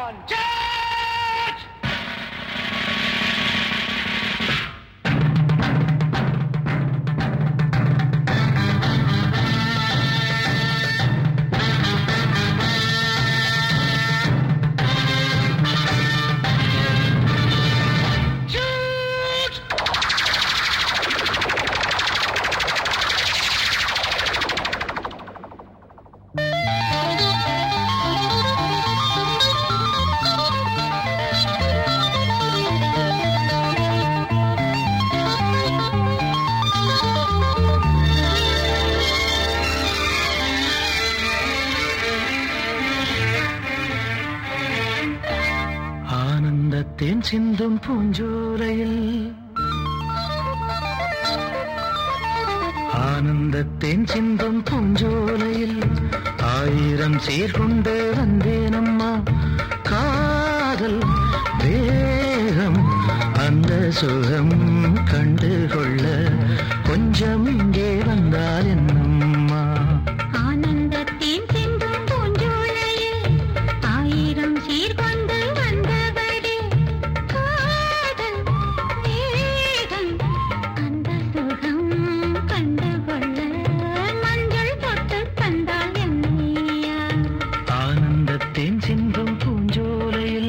on! Charge! Shoot! ஆனந்தத்தேன் சிந்தும் பூஞ்சோலையில் ஆனந்தத்தேன் சிந்தும் பூஞ்சோலையில் ஆயிரம் சீர்கொண்டு வந்தேனம்மா காதல் வேகம் அந்த சுகம் கண்டு கொள்ள கொஞ்சம் இங்கே வந்தால் என்னம்மா ஆனந்தத்தேன் சிந்தும் பூஞ்சோலையில் ஆயிரம் சீர்கொண்டு வந்தவளே காதல் வேகம் அந்த சுகம் கண்டு கொள்ள மஞ்சள் தொட்டு தந்தால் என்னையா ஆனந்தத்தேன் சிந்தும் பூஞ்சோலையில்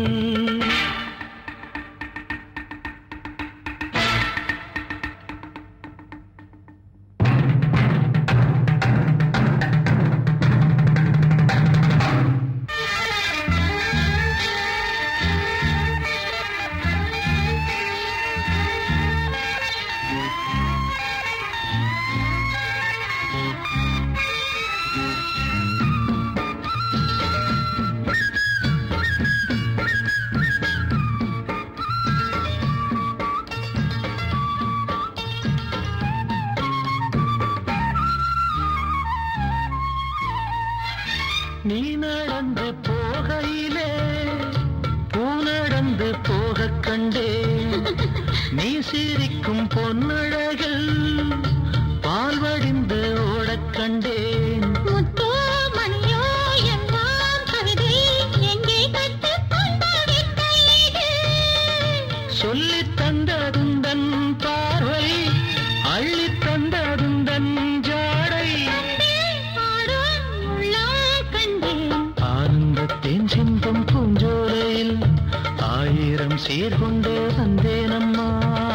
நீ நடந்து போகையிலே பூ நடந்து போக கண்டே நீ சிரிக்கும் பொன்னழகில் பால் வடிந்து ஓடக் கண்டேன் முத்தோ மணியோ எல்லாம் கவிதை எங்கே கற்றுக்கொண்ட வித்தை இது சொல்லித் தந்ததுந்தன் பார்வை அள்ளித் தந்ததுந்தன் ஜாடை ஆடும் உள்ளம் கண்டேன் ஆனந்தத்தேன் சிந்தும் பூஞ்சோலையில் ஆயிரம் சீர்கொண்டு வந்தேனம்மா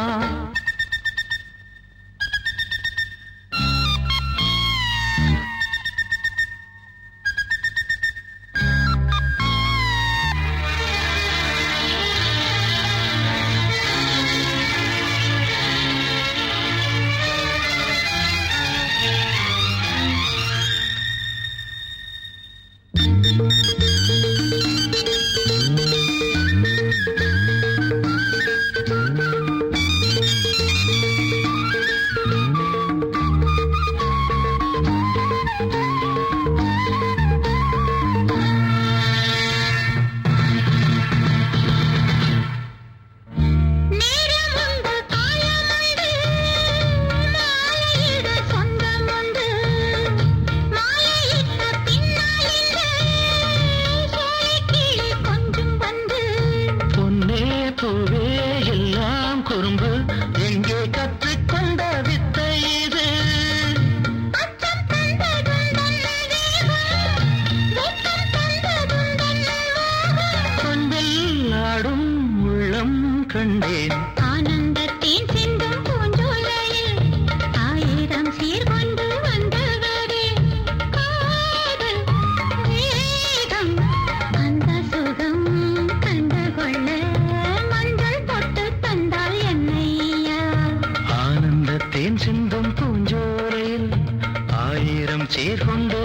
நேரமுண்டு காலமுண்டு மாலையிட சொந்தமுண்டு மாலையிட்ட பின்னால் இந்த சோலைக்கிளி கொஞ்சம் வந்து பொன்னே பூவே எல்லாம் குறும்பு எங்கே கற்றுக்கொண்ட வித்தை இது அச்சம் தந்ததுந்தன் வேகம் வெட்கம் தந்ததுந்தன் மோகம் கொண்டில் ஆடும் உள்ளம் கண்டேன் ஆனந்தத்தேன் சிந்தும் பூஞ்சோலையில் ஆயிரம் சீர்கொண்டு வந்தவரே காதல் வேகம் அந்த சுகம் கண்டு கொள்ள மஞ்சள் தொட்டு தந்தால் என்னையா ஆனந்தத்தேன் சிந்தும் பூஞ்சோலையில் ஆயிரம் சீர்கொண்டு